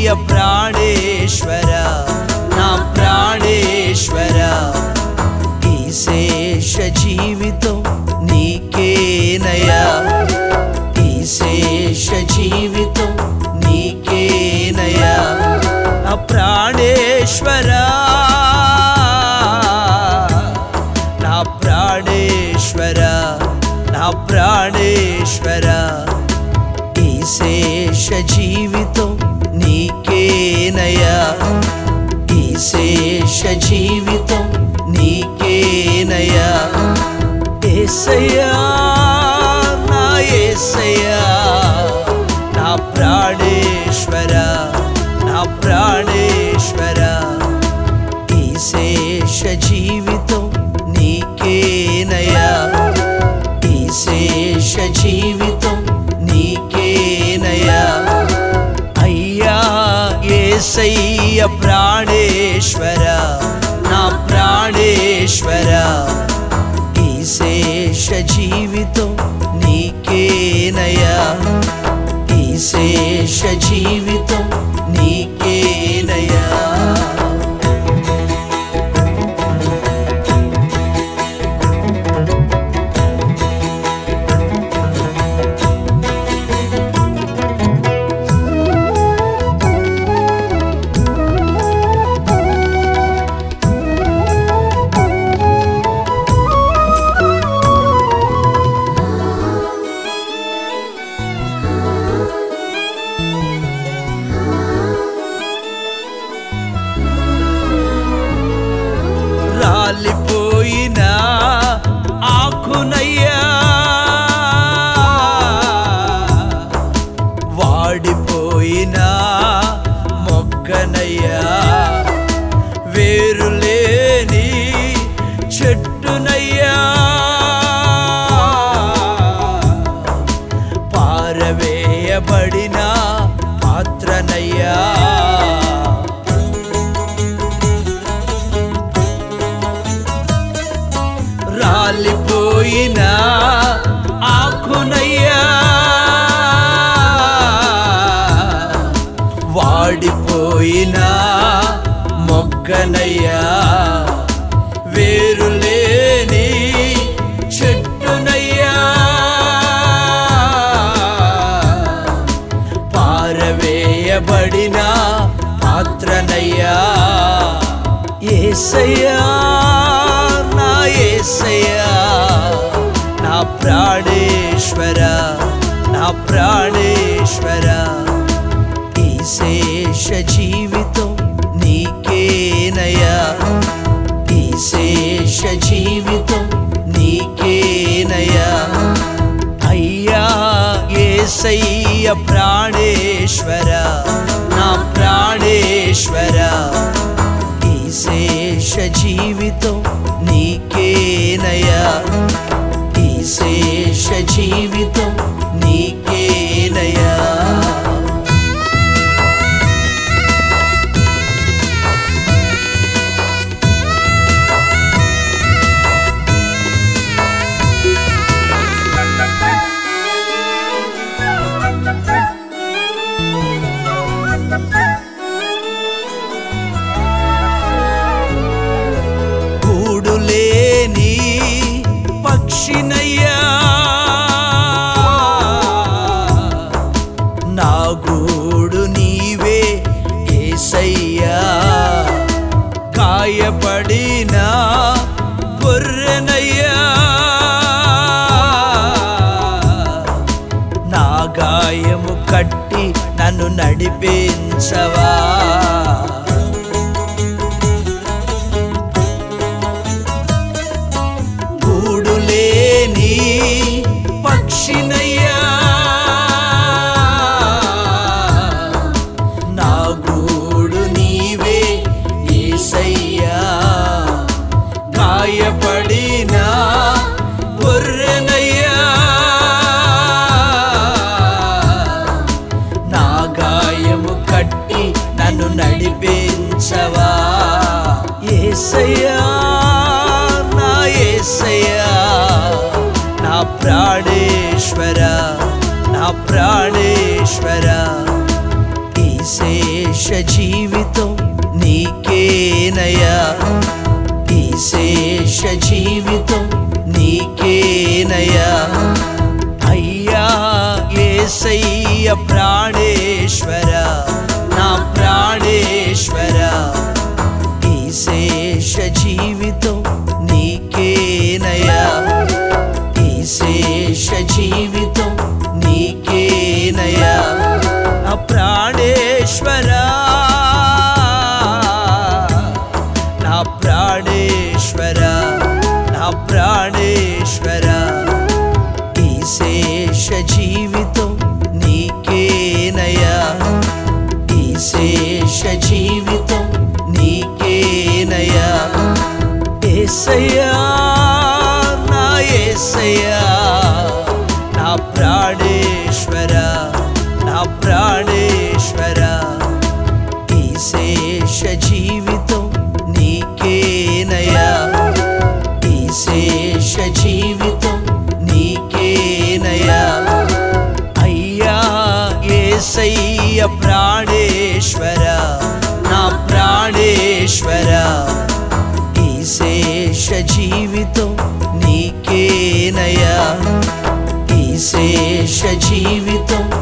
ఏసయ్య ప్రాణేశ్వర నా ప్రాణేశ్వర ఈ శేష జీవితం నీకేనయా ఈ శేష జీవితం నీకేనయా నా ప్రాణేశ్వర నా ప్రాణేశ్వర నా ప్రాణేశ్వర ఈ శేష జీవితం నీకేనయా ఈ శేష జీవితం నీకేనయా ఏసయ్యా నా ఏసయ్యా నా ప్రాణేశ్వర నా ప్రాణేశ్వర ఈ శేష జీవితం నీకేనయా ఈ శేష జీవితం నీకేనయా అయ్యా ఏసయ్య ప్రాణేశ్వర నా ప్రాణేశ్వర ఈ శేష జీవితం నీకేనయా ఈ శేష జీవితం నీకేనయా రాలిపోయిన ఆకునయ్యా వాడిపోయిన మొక్కనయ్యా వేరులేని చెట్టునయ్యా పారవేయబడిన పాత్రనయ్యా రాలిపోయిన ఆకునయ్యా వాడిపోయిన మొగ్గనయ్యా వేరులేని చెట్టునయ్యా పారవేయబడిన పాత్రనయ్యా ఏసయ్యా నా ఏసయ్యా నా ప్రాణేశ్వర నా ప్రాణేశ్వర ఈ శేష జీవితం నీకేనయా ఈ శేష జీవితం నీకేనయా అయ్యా ఏసయ్య ప్రాణేశ్వర నా ప్రాణేశ్వర ఈ శేష జీవితం నీకేనయా ఈ శేష జీవితం నీకేనయా గూడులేని పక్షినయ్యా నా గూడు నీవే ఏసయ్యా కాయపడిన గొర్రెనయ్యా నా గాయము కట్టి నన్ను నడిపించవా గూడులేని పక్షినయ్యా నా గూడు నీవే ఏసయ్యా గాయపడిన గొర్రెనయ్యా నా గాయము కట్టి నన్ను నడిపించవా ఏసయ్యా నా ఏసయ్యా నా ప్రాణేశ్వర నా ప్రాణేశ్వర ఈ శేష శేష జీవితం నీకేనయా ఈ శేష జీవితం నీకేనయా అయ్యా ఏసయ్య ప్రాణేశ్వర నా ప్రాణేశ్వర ఈ శేష జీవితం నీకేనయా ఈ శేష జీవితం నీకేనయా నా ప్రాణేశ్వర నా ప్రాణేశ్వర నా ప్రాణేశ్వర ఈ శేష జీవితం నీకేనయా ఈ శేష జీవితం నీకేనయా ఏసయ్యా నా ఏసయ్యా నా ప్రాణేశ్వర నా ప్రాణేశ్వర ఈ శేష జీవితం నీకేనయా ఈ శేష జీవితం నీకేనయా అయ్యా ఏసయ్య ప్రాణేశ్వర నా ప్రాణేశ్వర ఈ శేష జీవితం నీకేనయా ఈ శేష జీవితం